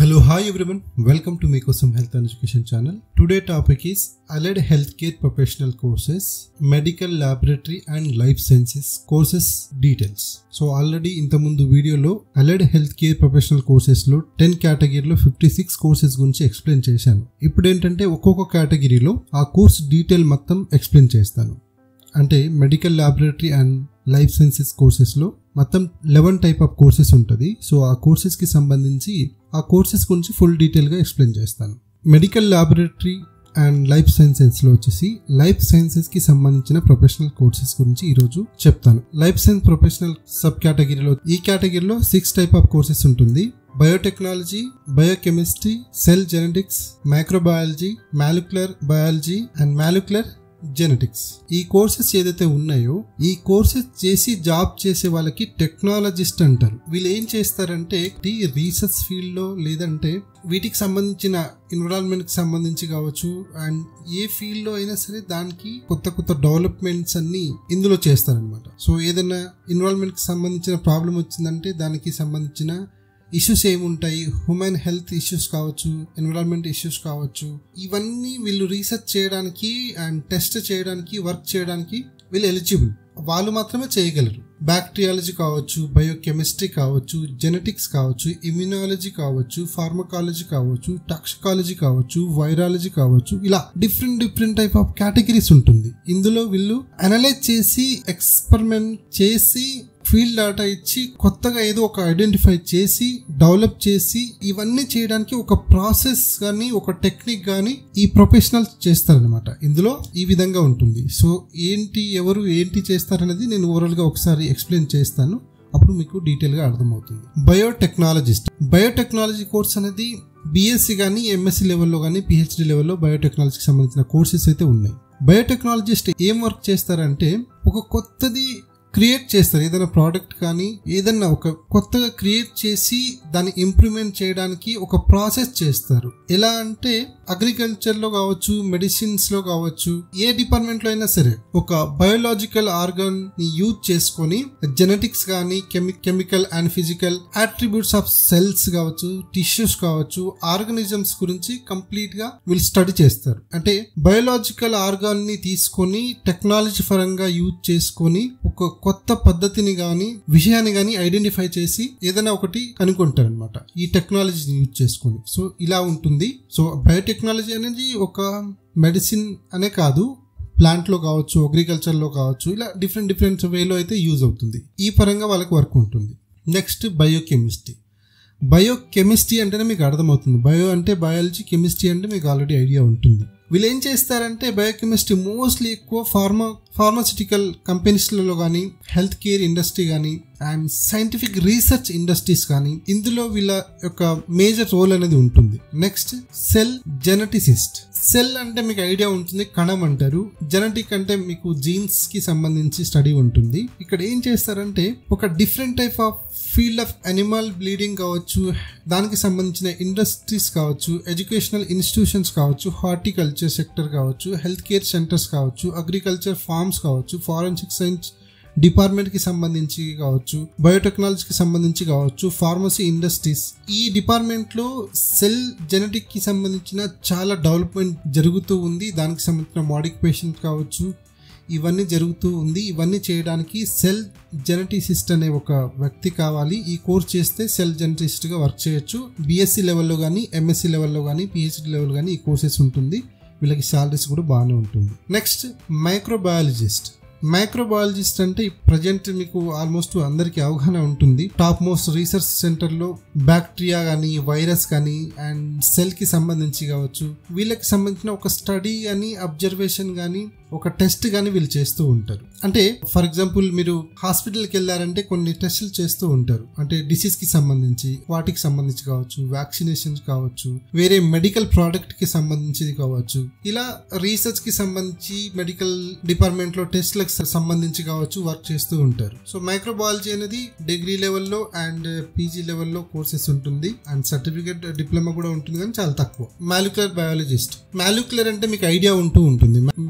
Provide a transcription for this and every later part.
Hello, hi everyone. Welcome to Mikosum Health and Education channel. Today topic is allied healthcare professional courses, medical laboratory and life sciences courses details. So already ఇంతకుముందు వీడియోలో allied health care professional కోర్సెస్లో ten కేటగిరీలో fifty six courses గురించి explain చేశాను ఇప్పుడు ఏంటంటే ఒక్కొక్క కేటగిరీలో ఆ కోర్స్ డీటెయిల్ మొత్తం ఎక్స్ప్లెయిన్ చేస్తాను అంటే medical laboratory and life sciences కోర్సెస్లో మొత్తం లెవెన్ టైప్ ఆఫ్ కోర్సెస్ ఉంటుంది సో ఆ కోర్సెస్కి సంబంధించి ఆ కోర్సెస్ గురించి ఫుల్ డీటెయిల్గా ఎక్స్ప్లెయిన్ చేస్తాను మెడికల్ ల్యాబొరేటరీ అండ్ లైఫ్ సైన్సెస్లో వచ్చేసి లైఫ్ సైన్సెస్కి సంబంధించిన ప్రొఫెషనల్ కోర్సెస్ గురించి ఈరోజు చెప్తాను లైఫ్ సైన్స్ ప్రొఫెషనల్ సబ్ కేటగిరీలో ఈ కేటగిరీలో సిక్స్ టైప్ ఆఫ్ కోర్సెస్ ఉంటుంది biotechnology biochemistry cell genetics microbiology molecular biology and molecular genetics ఈ కోర్సెస్ ఏదైతే ఉన్నాయో ఈ కోర్సెస్ చేసి జాబ్ చేసే వాళ్ళకి టెక్నాలజిస్ట్ అంటారు వీళ్ళు ఏం చేస్తారంటే ఈ రీసెర్చ్ ఫీల్డ్ లో లేదంటే వీటికి సంబంధించిన ఎన్విరాన్మెంట్ కి సంబంధించి కావచ్చు అండ్ ఏ ఫీల్డ్ లో అయినా సరే దానికి కొత్త కొత్త డెవలప్మెంట్స్ అన్ని ఇందులో చేస్తారనమాట సో ఏదైనా ఎన్విరాన్మెంట్ కి సంబంధించిన ప్రాబ్లం వచ్చిందంటే దానికి సంబంధించిన ఇష్యూస్ ఏముంటాయి హ్యూమన్ హెల్త్ ఇష్యూస్ కావచ్చు ఎన్విరాన్మెంట్ ఇష్యూస్ కావచ్చు ఇవన్నీ వీళ్ళు రీసెర్చ్ చేయడానికి అండ్ టెస్ట్ చేయడానికి వర్క్ చేయడానికి వీళ్ళు ఎలిజిబుల్ వాళ్ళు మాత్రమే చేయగలరు బ్యాక్టీరియాలజీ కావచ్చు బయోకెమిస్ట్రీ కావచ్చు జెనెటిక్స్ కావచ్చు ఇమ్యునాలజీ కావచ్చు ఫార్మకాలజీ కావచ్చు టాక్సికాలజీ కావచ్చు వైరాలజీ కావచ్చు ఇలా different different type of categories ఉంటుంది ఇందులో వీళ్ళు అనలైజ్ చేసి ఎక్స్పెరిమెంట్ చేసి ఫీల్డ్ డేటా ఇచ్చి కొత్తగా ఏదో ఒక ఐడెంటిఫై చేసి డెవలప్ చేసి ఇవన్నీ చేయడానికి ఒక ప్రాసెస్ కానీ ఒక టెక్నిక్ కానీ ఈ ప్రొఫెషనల్స్ చేస్తారనమాట ఇందులో ఈ విధంగా ఉంటుంది సో ఏంటి ఎవరు ఏంటి చేస్తారనేది నేను ఓవరాల్గా ఒకసారి ఎక్స్ప్లెయిన్ చేస్తాను అప్పుడు మీకు డీటెయిల్గా అర్థమవుతుంది బయోటెక్నాలజిస్ట్ బయోటెక్నాలజీ కోర్స్ అనేది బీఎస్సీ కానీ ఎంఎస్సీ లెవెల్లో కానీ పిహెచ్డి లెవెల్లో బయోటెక్నాలజీకి సంబంధించిన కోర్సెస్ అయితే ఉన్నాయి బయోటెక్నాలజిస్ట్ ఏం వర్క్ చేస్తారంటే ఒక కొత్తది క్రియేట్ చేస్తారు ఏదైనా ప్రోడక్ట్ కానీ ఏదన్నా ఒక కొత్తగా క్రియేట్ చేసి దాన్ని ఇంప్రూవ్మెంట్ చేయడానికి ఒక ప్రాసెస్ చేస్తారు ఎలా అంటే అగ్రికల్చర్ లో కావచ్చు మెడిసిన్స్ లో కావచ్చు ఏ డిపార్ట్మెంట్ లో అయినా సరే ఒక బయోలాజికల్ ఆర్గన్ ని యూజ్ చేసుకొని జెనెటిక్స్ కానీ chemical and physical attributes of cells కావచ్చు టిష్యూస్ కావచ్చు ఆర్గనిజమ్స్ గురించి కంప్లీట్ గా వీళ్ళు స్టడీ చేస్తారు అంటే బయోలాజికల్ ఆర్గాన్ ని తీసుకొని టెక్నాలజీ పరంగా యూజ్ చేసుకొని ఒక కొత్త పద్ధతిని కానీ విషయాన్ని కానీ ఐడెంటిఫై చేసి ఏదైనా ఒకటి కనుక్కుంటారు అనమాట ఈ టెక్నాలజీని యూజ్ చేసుకొని సో ఇలా ఉంటుంది సో బయోటెక్నాలజీ అనేది ఒక మెడిసిన్ అనే కాదు ప్లాంట్లో కావచ్చు అగ్రికల్చర్లో కావచ్చు ఇలా డిఫరెంట్ డిఫరెంట్ వేలో అయితే యూజ్ అవుతుంది ఈ పరంగా వాళ్ళకి వర్క్ ఉంటుంది నెక్స్ట్ బయోకెమిస్ట్రీ బయోకెమిస్ట్రీ అంటేనే మీకు అర్థమవుతుంది బయో అంటే బయాలజీ కెమిస్ట్రీ అంటే మీకు ఆల్రెడీ ఐడియా ఉంటుంది వీళ్ళు ఏం చేస్తారంటే బయోకెమిస్ట్రీ మోస్ట్లీ ఎక్కువ ఫార్మా ఫార్మాసిటికల్ కంపెనీస్లలో కానీ హెల్త్ కేర్ ఇండస్ట్రీ కానీ అండ్ సైంటిఫిక్ రీసెర్చ్ ఇండస్ట్రీస్ కానీ ఇందులో వీళ్ళ యొక్క మేజర్ రోల్ అనేది ఉంటుంది నెక్స్ట్ సెల్ జెనటిసిస్ట్ సెల్ అంటే మీకు ఐడియా ఉంటుంది కణం అంటారు జెనటిక్ అంటే మీకు జీన్స్ కి సంబంధించి స్టడీ ఉంటుంది ఇక్కడ ఏం చేస్తారంటే ఒక different type of field of animal bleeding కావచ్చు దానికి సంబంధించిన ఇండస్ట్రీస్ కావచ్చు ఎడ్యుకేషనల్ ఇన్స్టిట్యూషన్స్ కావచ్చు హార్టికల్చర్ సెక్టర్ కావచ్చు హెల్త్ కేర్ సెంటర్స్ కావచ్చు అగ్రికల్చర్ ఫార్మ్స్ కావచ్చు ఫారెన్సిక్ సైన్స్ డిపార్ట్మెంట్కి సంబంధించి కావచ్చు బయోటెక్నాలజీకి సంబంధించి కావచ్చు ఫార్మసీ ఇండస్ట్రీస్ ఈ డిపార్ట్మెంట్లో సెల్ జెనెటిక్కి సంబంధించిన చాలా డెవలప్మెంట్ జరుగుతూ ఉంది దానికి సంబంధించిన మోడిఫికేషన్ కావచ్చు ఇవన్నీ జరుగుతూ ఉంది ఇవన్నీ చేయడానికి సెల్ జెనటిసిస్ట్ అనే ఒక వ్యక్తి కావాలి ఈ కోర్స్ చేస్తే సెల్ జెనటిస్ట్గా వర్క్ చేయొచ్చు బీఎస్సీ లెవెల్లో కానీ ఎంఎస్సీ లెవెల్లో కానీ పిహెచ్డి లెవెల్ కానీ ఈ కోర్సెస్ ఉంటుంది వీళ్ళకి శాలరీస్ కూడా బాగానే ఉంటుంది నెక్స్ట్ మైక్రోబయాలజిస్ట్ మైక్రోబయాలజిస్ట్ అంటే ప్రజెంట్ మీకు ఆల్మోస్ట్ అందరికీ అవగాహన ఉంటుంది టాప్ మోస్ట్ రీసెర్చ్ సెంటర్లో బ్యాక్టీరియా కానీ వైరస్ కానీ అండ్ సెల్కి సంబంధించి కావచ్చు వీళ్ళకి సంబంధించిన ఒక స్టడీ కానీ అబ్జర్వేషన్ కానీ ఒక టెస్ట్ కానీ వీళ్ళు చేస్తూ ఉంటారు అంటే ఫర్ ఎగ్జాంపుల్ మీరు హాస్పిటల్కి వెళ్ళారంటే కొన్ని టెస్టులు చేస్తూ ఉంటారు అంటే డిసీజ్కి సంబంధించి వాటికి సంబంధించి కావచ్చు వ్యాక్సినేషన్ కావచ్చు వేరే మెడికల్ ప్రోడక్ట్కి సంబంధించి కావచ్చు ఇలా రీసెర్చ్కి సంబంధించి మెడికల్ డిపార్ట్మెంట్లో టెస్ట్లకు సంబంధించి కావచ్చు వర్క్ చేస్తూ ఉంటారు సో మైక్రోబయాలజీ అనేది డిగ్రీ లెవెల్లో అండ్ పీజీ లెవెల్లో కోర్సెస్ ఉంటుంది అండ్ సర్టిఫికేట్ డిప్లొమా కూడా ఉంటుంది కానీ చాలా తక్కువ మాలిక్యులర్ బయాలజిస్ట్ మాలిక్యులర్ అంటే మీకు ఐడియా ఉంటూ ఉంటుంది మాలిక్యులర్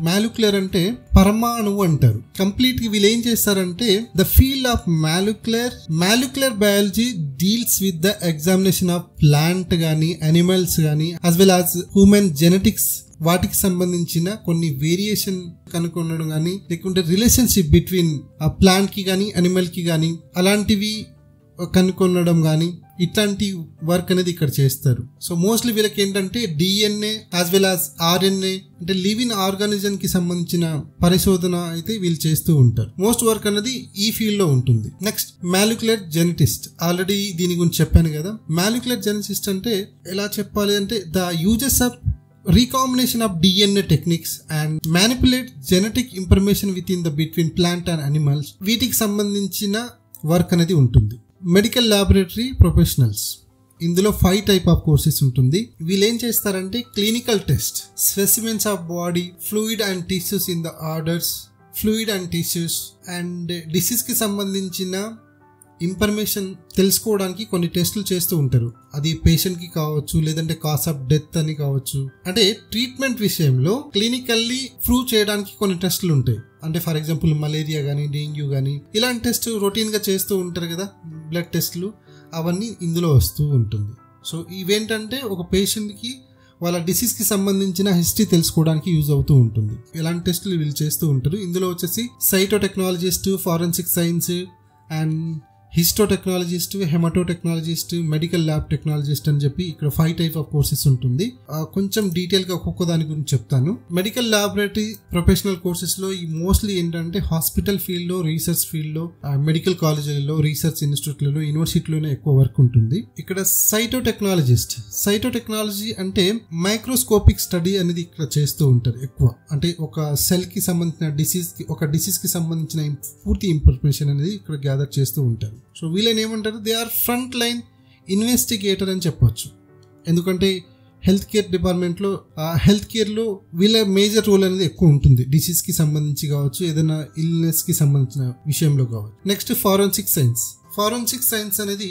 మాలిక్యులర్ అంటే పరమాణువు అంటారు కంప్లీట్ గా వీళ్ళు ఏం చేస్తారంటే the field of molecular molecular biology deals with the examination of plant గానీ అనిమల్స్ గానీ as well as human genetics వాటికి సంబంధించిన కొన్ని వేరియేషన్ కనుక్కొనడం కానీ లేకుంటే రిలేషన్షిప్ బిట్వీన్ ఆ ప్లాంట్ కి కానీ అనిమల్ కి కానీ అలాంటివి కనుక్కొనడం కానీ ఇట్లాంటి వర్క్ అనేది ఇక్కడ చేస్తారు సో మోస్ట్లీ వీళ్ళకి ఏంటంటే DNA as well as RNA అంటే లివింగ్ ఆర్గానిజం కి సంబంధించిన పరిశోధన అయితే వీళ్ళు చేస్తూ ఉంటారు మోస్ట్ వర్క్ అనేది ఈ ఫీల్డ్ లో ఉంటుంది నెక్స్ట్ మాలిక్యులర్ జెనటిస్ట్ ఆల్రెడీ దీని గురించి చెప్పాను కదా మాలిక్యులర్ జెనటిస్ట్ అంటే ఎలా చెప్పాలి అంటే the uses of recombination of DNA techniques and manipulate genetic information within the between plant and animals వీటికి సంబంధించిన వర్క్ అనేది ఉంటుంది మెడికల్ ల్యాబొరేటరీ ప్రొఫెషనల్స్ ఇందులో ఫైవ్ టైప్ ఆఫ్ కోర్సెస్ ఉంటుంది వీళ్ళు ఏం చేస్తారంటే clinical test specimens of body fluid and tissues in the orders fluid and tissues and డిసీజ్కి సంబంధించిన ఇన్ఫర్మేషన్ తెలుసుకోవడానికి కొన్ని టెస్టులు చేస్తూ ఉంటారు అది పేషెంట్కి కావచ్చు లేదంటే కాస్ ఆఫ్ డెత్ అని కావచ్చు అంటే ట్రీట్మెంట్ విషయంలో క్లినికల్లీ ప్రూవ్ చేయడానికి కొన్ని టెస్టులు ఉంటాయి అంటే ఫర్ ఎగ్జాంపుల్ మలేరియా కానీ డెంగ్యూ కానీ ఇలాంటి టెస్ట్ రొటీన్గా చేస్తూ ఉంటారు కదా బ్లడ్ టెస్టులు అవన్నీ ఇందులో వస్తూ ఉంటుంది సో ఇవేంటంటే ఒక పేషెంట్కి వాళ్ళ డిసీజ్కి సంబంధించిన హిస్టరీ తెలుసుకోవడానికి యూజ్ అవుతూ ఉంటుంది ఇలాంటి టెస్టులు వీళ్ళు చేస్తూ ఉంటారు ఇందులో వచ్చేసి cyto technologist forensic science and histo technologist hemato technologist medical lab technologist అని చెప్పి ఇక్కడ ఫైవ్ టైప్ ఆఫ్ కోర్సెస్ ఉంటుంది ఆ, కొంచెం డీటెయిల్ గా ఒక్కొక్క దాని గురించి చెప్తాను మెడికల్ ల్యాబొరేటరీ ప్రొఫెషనల్ కోర్సెస్ లో ఈ మోస్ట్లీ ఏంటంటే హాస్పిటల్ ఫీల్డ్ లో రీసెర్చ్ ఫీల్డ్ లో మెడికల్ కాలేజీలలో రీసెర్చ్ ఇన్స్టిట్యూట్లలో యూనివర్సిటీలోనే ఎక్కువ వర్క్ ఉంటుంది ఇక్కడ సైటో టెక్నాలజిస్ట్ సైటో టెక్నాలజీ అంటే మైక్రోస్కోపిక్ స్టడీ అనేది ఇక్కడ చేస్తూ ఉంటారు ఎక్కువ అంటే ఒక సెల్ కి సంబంధించిన డిసీజ్ కి ఒక డిసీజ్ కి సంబంధించిన ఇన్- పూర్తి ఇన్ఫర్మేషన్ అనేది ఇక్కడ గ్యాదర్ చేస్తూ ఉంటారు సో వీళ్ళని ఏమంటారు they are front line investigator అని చెప్పొచ్చు ఎందుకంటే హెల్త్ కేర్ డిపార్ట్మెంట్లో హెల్త్ కేర్లో వీళ్ళ మేజర్ రోల్ అనేది ఎక్కువ ఉంటుంది డిసీజ్కి సంబంధించి కావచ్చు ఏదైనా ఇల్నెస్కి సంబంధించిన విషయంలో కావచ్చు next forensic science forensic science అనేది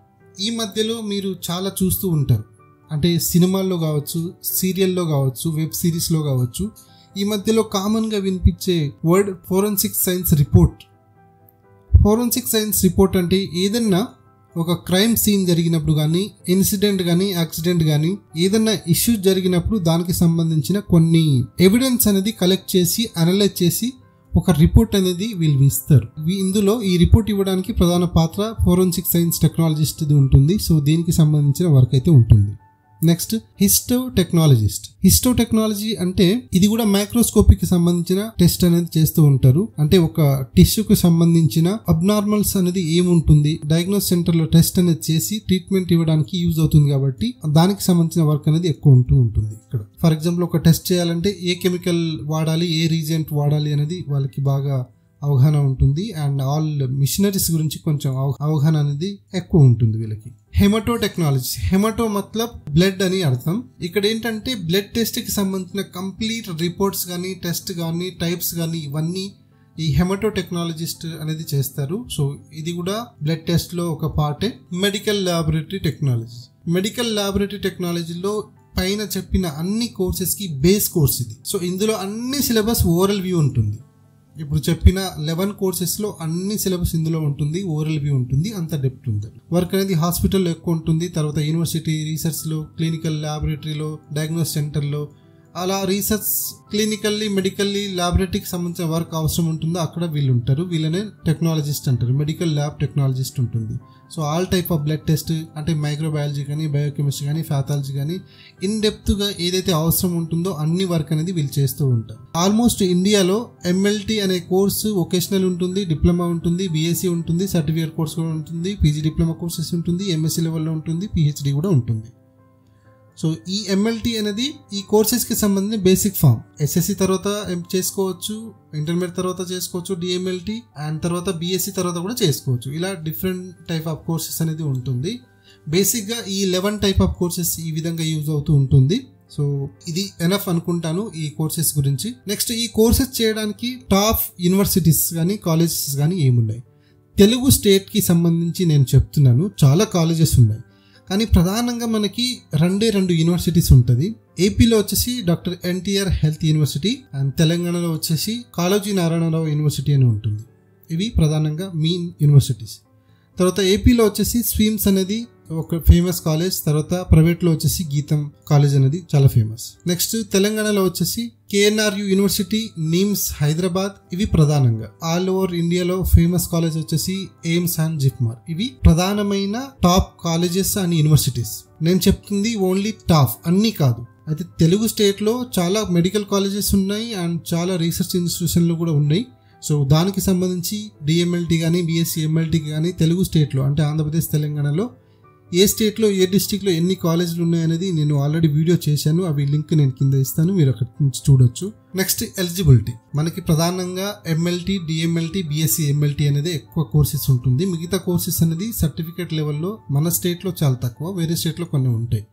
ఈ మధ్యలో మీరు చాలా చూస్తూ ఉంటారు అంటే సినిమాల్లో కావచ్చు సీరియల్లో కావచ్చు వెబ్ సిరీస్లో కావచ్చు ఈ మధ్యలో కామన్గా వినిపించే word forensic science report forensic science report అంటే ఏదన్నా ఒక క్రైమ్ సీన్ జరిగినప్పుడు కానీ ఇన్సిడెంట్ కానీ యాక్సిడెంట్ కానీ ఏదన్నా ఇష్యూ జరిగినప్పుడు దానికి సంబంధించిన కొన్ని ఎవిడెన్స్ అనేది కలెక్ట్ చేసి అనలైజ్ చేసి ఒక రిపోర్ట్ అనేది వీళ్ళు ఇస్తారు వీ- ఇందులో ఈ రిపోర్ట్ ఇవ్వడానికి ప్రధాన పాత్ర ఫోరెన్సిక్ సైన్స్ టెక్నాలజిస్ట్ ఉంటుంది సో దీనికి సంబంధించిన వర్క్ అయితే ఉంటుంది next histo technologist histo technology అంటే ఇది కూడా మైక్రోస్కోపిక్ కి సంబంధించిన టెస్ట్ అనేది చేస్తూ ఉంటారు అంటే ఒక టిష్యూకి సంబంధించిన అబ్నార్మల్స్ అనేది ఏముంటుంది డయాగ్నోస్ సెంటర్ లో టెస్ట్ అనేది చేసి ట్రీట్మెంట్ ఇవ్వడానికి యూజ్ అవుతుంది కాబట్టి దానికి సంబంధించిన వర్క్ అనేది ఎక్కువ ఉంటూ ఉంటుంది ఇక్కడ ఫర్ ఎగ్జాంపుల్ ఒక టెస్ట్ చేయాలంటే ఏ కెమికల్ వాడాలి ఏ రీజెంట్ వాడాలి అనేది వాళ్ళకి బాగా అవగాహన ఉంటుంది అండ్ ఆల్ మిషనరీస్ గురించి కొంచెం అవ- అవగాహన అనేది ఎక్కువ ఉంటుంది వీళ్ళకి హెమటో టెక్నాలజీ హెమటో మతలబ్ బ్లడ్ అని అర్థం ఇక్కడ ఏంటంటే బ్లడ్ టెస్ట్ కి సంబంధించిన కంప్లీట్ రిపోర్ట్స్ కానీ టెస్ట్ కానీ టైప్స్ కానీ ఇవన్నీ ఈ హెమటో టెక్నాలజిస్ట్ అనేది చేస్తారు సో ఇది కూడా బ్లడ్ టెస్ట్ లో ఒక పార్టే medical laboratory technology medical laboratory టెక్నాలజీలో పైన చెప్పిన అన్ని కోర్సెస్ కి బేస్ కోర్స్ ఇది సో ఇందులో అన్ని సిలబస్ ఓరల్ వ్యూ ఉంటుంది ఇప్పుడు చెప్పిన లెవెన్ కోర్సెస్లో అన్ని సిలబస్ ఇందులో ఉంటుంది ఓరల్ వ్యూ ఉంటుంది అంత డెప్త్ ఉంది వర్క్ అనేది హాస్పిటల్లో ఎక్కువ ఉంటుంది తర్వాత యూనివర్సిటీ రీసెర్చ్లో క్లినికల్ ల్యాబొరేటరీలో డయాగ్నోస్ సెంటర్లో అలా రీసెర్చ్ క్లినికల్లీ మెడికల్లీ ల్యాబొరేటరీకి సంబంధించిన వర్క్ అవసరం ఉంటుందో అక్కడ వీళ్ళు ఉంటారు వీళ్ళనే టెక్నాలజిస్ట్ అంటారు మెడికల్ ల్యాబ్ టెక్నాలజిస్ట్ ఉంటుంది so all type of blood test అంటే మైక్రోబయాలజీ కానీ బయోకెమిస్ట్రీ కానీ ఫ్యాథాలజీ కానీ ఇన్ డెప్త్గా ఏదైతే అవసరం ఉంటుందో అన్ని వర్క్ అనేది వీళ్ళు చేస్తూ ఉంటారు ఆల్మోస్ట్ ఇండియాలో ఎంఎల్టీ అనే కోర్సు వొకేషనల్ ఉంటుంది డిప్లొమా ఉంటుంది బీఎస్సీ ఉంటుంది సర్టిఫికేట్ కోర్స్ కూడా ఉంటుంది పీజీ డిప్లొమా కోర్సెస్ ఉంటుంది ఎంఎస్సీ లెవెల్లో ఉంటుంది పిహెచ్డి కూడా ఉంటుంది సో ఈ ఎంఎల్టీ అనేది ఈ కోర్సెస్కి సంబంధించిన బేసిక్ ఫామ్ ఎస్ఎస్సి తర్వాత ఎం- చేసుకోవచ్చు ఇంటర్మీడియట్ తర్వాత చేసుకోవచ్చు డిఎంఎల్టీ అండ్ తర్వాత బీఎస్సీ తర్వాత కూడా చేసుకోవచ్చు ఇలా డిఫరెంట్ టైప్ ఆఫ్ కోర్సెస్ అనేది ఉంటుంది బేసిక్గా ఈ లెవెన్ టైప్ ఆఫ్ కోర్సెస్ ఈ విధంగా యూజ్ అవుతూ ఉంటుంది సో ఇది ఎనఫ్ అనుకుంటాను ఈ కోర్సెస్ గురించి నెక్స్ట్ ఈ కోర్సెస్ చేయడానికి టాప్ యూనివర్సిటీస్ కానీ కాలేజెస్ కానీ ఏమున్నాయి తెలుగు స్టేట్కి సంబంధించి నేను చెప్తున్నాను చాలా కాలేజెస్ ఉన్నాయి కానీ ప్రధానంగా మనకి రెండే రెండు యూనివర్సిటీస్ ఉంటుంది ఏపీలో వచ్చేసి doctor NTR health university and తెలంగాణలో వచ్చేసి కాళోజీ నారాయణరావు యూనివర్సిటీ అని ఉంటుంది ఇవి ప్రధానంగా మెయిన్ యూనివర్సిటీస్ తర్వాత ఏపీలో వచ్చేసి స్వీమ్స్ అనేది ఒక ఫేమస్ కాలేజ్ తర్వాత ప్రైవేట్లో వచ్చేసి గీతం కాలేజ్ అనేది చాలా ఫేమస్ నెక్స్ట్ తెలంగాణలో వచ్చేసి కేఎన్ఆర్యు యూనివర్సిటీ నిమ్స్ హైదరాబాద్ ఇవి ప్రధానంగా ఆల్ ఓవర్ ఇండియాలో ఫేమస్ కాలేజ్ వచ్చేసి ఎయిమ్స్ అండ్ జిప్మార్ ఇవి ప్రధానమైన టాప్ కాలేజెస్ అండ్ యూనివర్సిటీస్ నేను చెప్తుంది ఓన్లీ టాప్ అన్నీ కాదు అయితే తెలుగు స్టేట్లో చాలా మెడికల్ కాలేజెస్ ఉన్నాయి అండ్ చాలా రీసెర్చ్ ఇన్స్టిట్యూషన్లు కూడా ఉన్నాయి సో దానికి సంబంధించి డిఎంఎల్టీ కానీ బీఎస్సీ ఎంఎల్టీ కానీ తెలుగు స్టేట్లో అంటే ఆంధ్రప్రదేశ్ తెలంగాణలో ఏ స్టేట్లో ఏ డిస్టిక్లో ఎన్ని కాలేజీలు ఉన్నాయనేది నేను ఆల్రెడీ వీడియో చేశాను అవి లింక్ నేను కింద ఇస్తాను మీరు అక్కడ నుంచి చూడొచ్చు నెక్స్ట్ ఎలిజిబిలిటీ మనకి ప్రధానంగా ఎంఎల్టీ డిఎంఎల్టీ బీఎస్సీ ఎంఎల్టీ అనేది ఎక్కువ కోర్సెస్ ఉంటుంది మిగతా కోర్సెస్ అనేది సర్టిఫికేట్ లెవెల్లో మన స్టేట్లో చాలా తక్కువ వేరే స్టేట్లో కొన్ని ఉంటాయి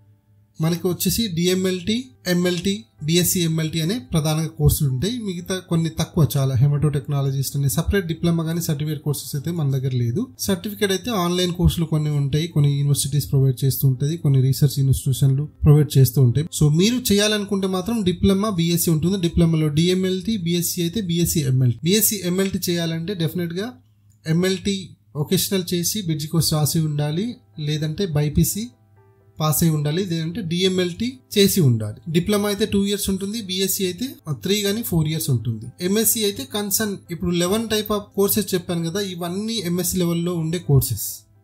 మనకి వచ్చేసి డిఎంఎల్టీ ఎంఎల్టీ బిఎస్సి ఎంఎల్టీ అనే ప్రధాన కోర్సులు ఉంటాయి మిగతా కొన్ని తక్కువ చాలా హెమటో టెక్నాలజిస్ట్ అనే సపరేట్ డిప్లొమా కానీ సర్టిఫికేట్ కోర్సెస్ అయితే మన దగ్గర లేదు సర్టిఫికేట్ అయితే ఆన్లైన్ కోర్సులు కొన్ని ఉంటాయి కొన్ని యూనివర్సిటీస్ ప్రొవైడ్ చేస్తూ ఉంటుంది కొన్ని రీసెర్చ్ ఇన్స్టిట్యూషన్లు ప్రొవైడ్ చేస్తూ ఉంటాయి సో మీరు చేయాలనుకుంటే మాత్రం డిప్లొమా బిఎస్సి ఉంటుంది డిప్లొమాలో డిఎంఎల్టీ బిఎస్సి అయితే బిఎస్సి ఎంఎల్టీ బిఎస్సి ఎంఎల్టీ చేయాలంటే డెఫినెట్గా ఎంఎల్టీ ఒకేషనల్ చేసి బ్రిడ్జ్ కోర్స్ రాసి ఉండాలి లేదంటే బైపీసీ పాస్ అయి ఉండాలి లేదంటే డిఎంఎల్టీ చేసి ఉండాలి డిప్లొమా అయితే టూ ఇయర్స్ ఉంటుంది బీఎస్సీ అయితే త్రీ కానీ ఫోర్ ఇయర్స్ ఉంటుంది ఎంఎస్సీ అయితే కన్సర్న్ ఇప్పుడు లెవెన్ టైప్ ఆఫ్ కోర్సెస్ చెప్పాను కదా ఇవన్నీ ఎంఎస్సీ లెవెల్లో ఉండే కోర్సెస్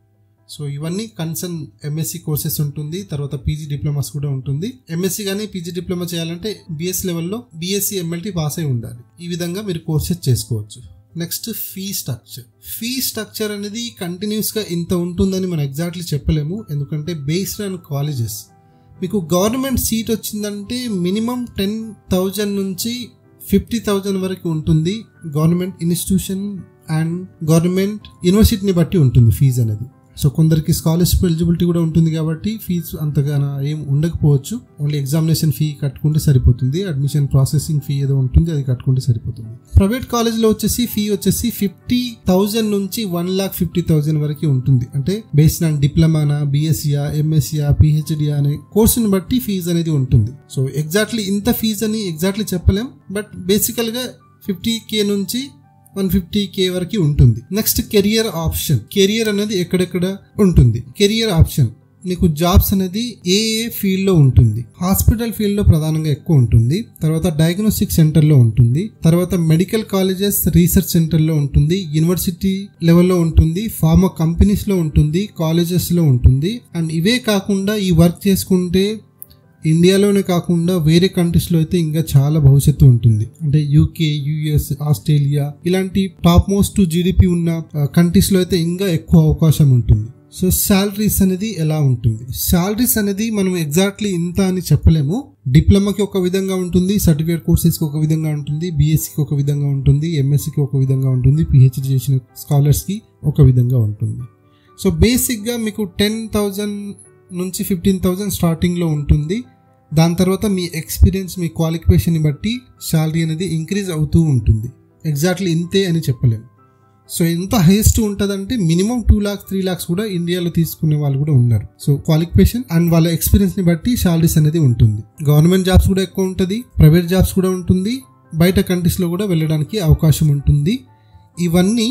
సో ఇవన్నీ కన్సర్న్ ఎంఎస్సీ కోర్సెస్ ఉంటుంది తర్వాత పీజీ డిప్లొమాస్ కూడా ఉంటుంది ఎంఎస్సీ కానీ పీజీ డిప్లొమా చేయాలంటే బిఎస్ లెవెల్లో బీఎస్సీ ఎంఎల్టీ పాస్ అయి ఉండాలి ఈ విధంగా మీరు కోర్సెస్ చేసుకోవచ్చు next fee structure fee structure అనేది కంటిన్యూస్గా ఇంత ఉంటుందని మనం ఎగ్జాక్ట్లీ చెప్పలేము ఎందుకంటే బేస్డ్ ఆన్ కాలేజెస్ మీకు గవర్నమెంట్ సీట్ వచ్చిందంటే మినిమం టెన్ థౌజండ్ నుంచి ఫిఫ్టీ థౌజండ్ వరకు ఉంటుంది గవర్నమెంట్ ఇన్స్టిట్యూషన్ అండ్ గవర్నమెంట్ యూనివర్సిటీని బట్టి ఉంటుంది ఫీజు అనేది సో కొందరికి స్కాలర్షిప్ ఎలిజిబిలిటీ కూడా ఉంటుంది కాబట్టి ఫీజు అంతగా ఏం ఉండకపోవచ్చు ఓన్లీ ఎగ్జామినేషన్ ఫీ కట్టుకుంటే సరిపోతుంది అడ్మిషన్ ప్రాసెసింగ్ ఫీ ఏదో ఉంటుంది అది కట్టుకుంటే సరిపోతుంది ప్రైవేట్ కాలేజ్లో వచ్చేసి ఫీ వచ్చేసి ఫిఫ్టీ థౌజండ్ నుంచి వన్ లాక్ ఫిఫ్టీ థౌజండ్ వరకు ఉంటుంది అంటే బేస్డ్ ఆన్ డిప్లొమానా బీఎస్సీయా ఎంఎస్సీయా పిహెచ్డియా అనే కోర్సుని బట్టి ఫీజు అనేది ఉంటుంది సో ఎగ్జాక్ట్లీ ఇంత ఫీజు అని ఎగ్జాక్ట్లీ చెప్పలేం బట్ బేసికల్గా ఫిఫ్టీ కే నుంచి వన్ ఫిఫ్టీ కే వరకు ఉంటుంది నెక్స్ట్ కెరియర్ ఆప్షన్ కెరియర్ అనేది ఎక్కడెక్కడ ఉంటుంది కెరియర్ ఆప్షన్ నీకు జాబ్స్ అనేది ఏ ఏ ఫీల్డ్లో ఉంటుంది హాస్పిటల్ ఫీల్డ్లో ప్రధానంగా ఎక్కువ ఉంటుంది తర్వాత డయాగ్నోస్టిక్ సెంటర్లో ఉంటుంది తర్వాత మెడికల్ కాలేజెస్ రీసెర్చ్ సెంటర్లో ఉంటుంది యూనివర్సిటీ లెవెల్లో ఉంటుంది ఫార్మా కంపెనీస్లో ఉంటుంది కాలేజెస్లో ఉంటుంది అండ్ ఇవే కాకుండా ఈ వర్క్ చేసుకుంటే ఇండియాలోనే కాకుండా వేరే కంట్రీస్లో అయితే ఇంకా చాలా భవిష్యత్తు ఉంటుంది అంటే యూకే యుఎస్ ఆస్ట్రేలియా ఇలాంటి టాప్ మోస్ట్ జీడిపి ఉన్న కంట్రీస్లో అయితే ఇంకా ఎక్కువ అవకాశం ఉంటుంది సో శాలరీస్ అనేది ఎలా ఉంటుంది శాలరీస్ అనేది మనం ఎగ్జాక్ట్లీ ఇంత అని చెప్పలేము డిప్లొమాకి ఒక విధంగా ఉంటుంది సర్టిఫికేట్ కోర్సెస్కి ఒక విధంగా ఉంటుంది బీఎస్సీకి ఒక విధంగా ఉంటుంది ఎంఎస్సీకి ఒక విధంగా ఉంటుంది పిహెచ్డి చేసిన స్కాలర్స్కి ఒక విధంగా ఉంటుంది సో బేసిక్గా మీకు టెన్ థౌజండ్ నుంచి ఫిఫ్టీన్ థౌజండ్ స్టార్టింగ్లో ఉంటుంది దాని తర్వాత మీ ఎక్స్పీరియన్స్ మీ క్వాలిఫికేషన్ని బట్టి శాలరీ అనేది ఇంక్రీజ్ అవుతూ ఉంటుంది ఎగ్జాక్ట్లీ ఇంతే అని చెప్పలేము సో ఎంత హైయెస్ట్ ఉంటుందంటే minimum two lakhs three lakhs కూడా ఇండియాలో తీసుకునే వాళ్ళు కూడా ఉన్నారు సో క్వాలిఫికేషన్ అండ్ వాళ్ళ ఎక్స్పీరియన్స్ని బట్టి శాలరీస్ అనేది ఉంటుంది గవర్నమెంట్ జాబ్స్ కూడా ఎక్కువ ఉంటుంది ప్రైవేట్ జాబ్స్ కూడా ఉంటుంది బయట కంట్రీస్లో కూడా వెళ్ళడానికి అవకాశం ఉంటుంది ఇవన్నీ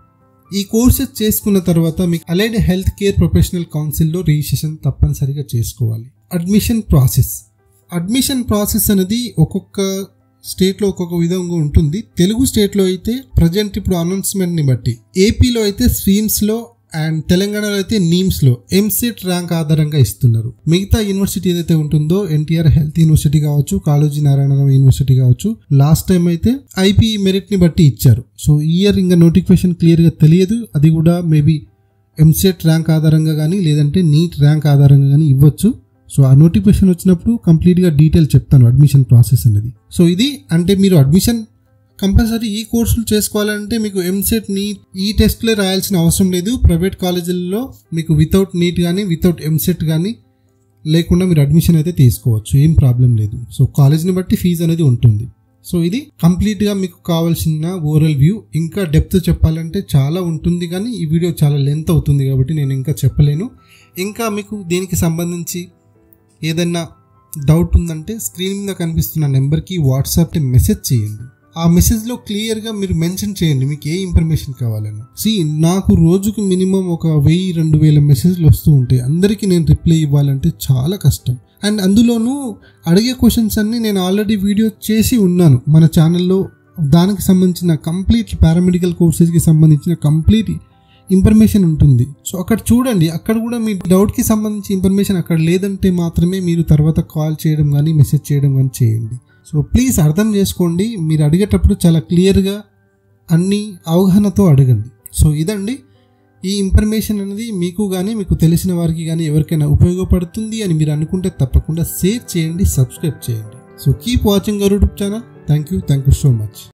ఈ కోర్సెస్ చేసుకున్న తర్వాత మీకు అలైడ్ హెల్త్ కేర్ ప్రొఫెషనల్ కౌన్సిల్లో రిజిస్ట్రేషన్ తప్పనిసరిగా చేసుకోవాలి అడ్మిషన్ ప్రాసెస్ అడ్మిషన్ ప్రాసెస్ అనేది ఒక్కొక్క స్టేట్లో ఒక్కొక్క విధంగా ఉంటుంది తెలుగు స్టేట్లో అయితే ప్రజెంట్ ఇప్పుడు అనౌన్స్మెంట్ని బట్టి ఏపీలో అయితే స్వీమ్స్లో అండ్ తెలంగాణలో అయితే నీమ్స్లో ఎంసెట్ ర్యాంక్ ఆధారంగా ఇస్తున్నారు మిగతా యూనివర్సిటీ ఏదైతే ఉంటుందో ఎన్టీఆర్ హెల్త్ యూనివర్సిటీ కావచ్చు కాళోజీ నారాయణరావు యూనివర్సిటీ కావచ్చు లాస్ట్ టైం అయితే ఐపీ మెరిట్ని బట్టి ఇచ్చారు సో ఈ ఇయర్ ఇంకా నోటిఫికేషన్ క్లియర్గా తెలియదు అది కూడా మేబీ ఎంసెట్ ర్యాంక్ ఆధారంగా కానీ లేదంటే నీట్ ర్యాంక్ ఆధారంగా కానీ ఇవ్వచ్చు సో ఆ నోటిఫికేషన్ వచ్చినప్పుడు కంప్లీట్గా డీటెయిల్ చెప్తాను అడ్మిషన్ ప్రాసెస్ అనేది సో ఇది అంటే మీరు అడ్మిషన్ కంపల్సరీ ఈ కోర్సులు చేసుకోవాలంటే మీకు ఎంసెట్ నీట్ ఈ టెస్ట్లే రాయాల్సిన అవసరం లేదు ప్రైవేట్ కాలేజీల్లో మీకు వితౌట్ నీట్ కానీ వితౌట్ ఎంసెట్ కానీ లేకుండా మీరు అడ్మిషన్ అయితే తీసుకోవచ్చు ఏం ప్రాబ్లం లేదు సో కాలేజ్ని బట్టి ఫీజు అనేది ఉంటుంది సో ఇది కంప్లీట్గా మీకు కావాల్సిన ఓవరాల్ వ్యూ ఇంకా డెప్త్ చెప్పాలంటే చాలా ఉంటుంది కానీ ఈ వీడియో చాలా లెంత్ అవుతుంది కాబట్టి నేను ఇంకా చెప్పలేను ఇంకా మీకు దీనికి సంబంధించి ఏదన్నా డౌట్ ఉందంటే స్క్రీన్ మీద కనిపిస్తున్న నెంబర్కి వాట్సాప్ని మెసేజ్ చేయండి ఆ మెసేజ్లో క్లియర్గా మీరు మెన్షన్ చేయండి మీకు ఏ ఇన్ఫర్మేషన్ కావాలని సి నాకు రోజుకు మినిమం ఒక వెయ్యి రెండు వేల మెసేజ్లు వస్తూ ఉంటాయి అందరికీ నేను రిప్లై ఇవ్వాలంటే చాలా కష్టం అండ్ అందులోనూ అడిగే క్వశ్చన్స్ అన్ని నేను ఆల్రెడీ వీడియో చేసి ఉన్నాను మన ఛానల్లో దానికి సంబంధించిన కంప్లీట్ పారామెడికల్ కోర్సెస్కి సంబంధించిన కంప్లీట్ ఇన్ఫర్మేషన్ ఉంటుంది సో అక్కడ చూడండి అక్కడ కూడా మీ డౌట్కి సంబంధించి ఇన్ఫర్మేషన్ అక్కడ లేదంటే మాత్రమే మీరు తర్వాత కాల్ చేయడం కానీ మెసేజ్ చేయడం కానీ చేయండి సో ప్లీజ్ అర్థం చేసుకోండి మీరు అడిగేటప్పుడు చాలా క్లియర్గా అన్ని అవగాహనతో అడగండి సో ఇదండి ఈ ఇన్ఫర్మేషన్ అనేది మీకు కానీ మీకు తెలిసిన వారికి కానీ ఎవరికైనా ఉపయోగపడుతుంది అని మీరు అనుకుంటే తప్పకుండా షేర్ చేయండి సబ్స్క్రైబ్ చేయండి so keep watching our YouTube channel thank you thank you so much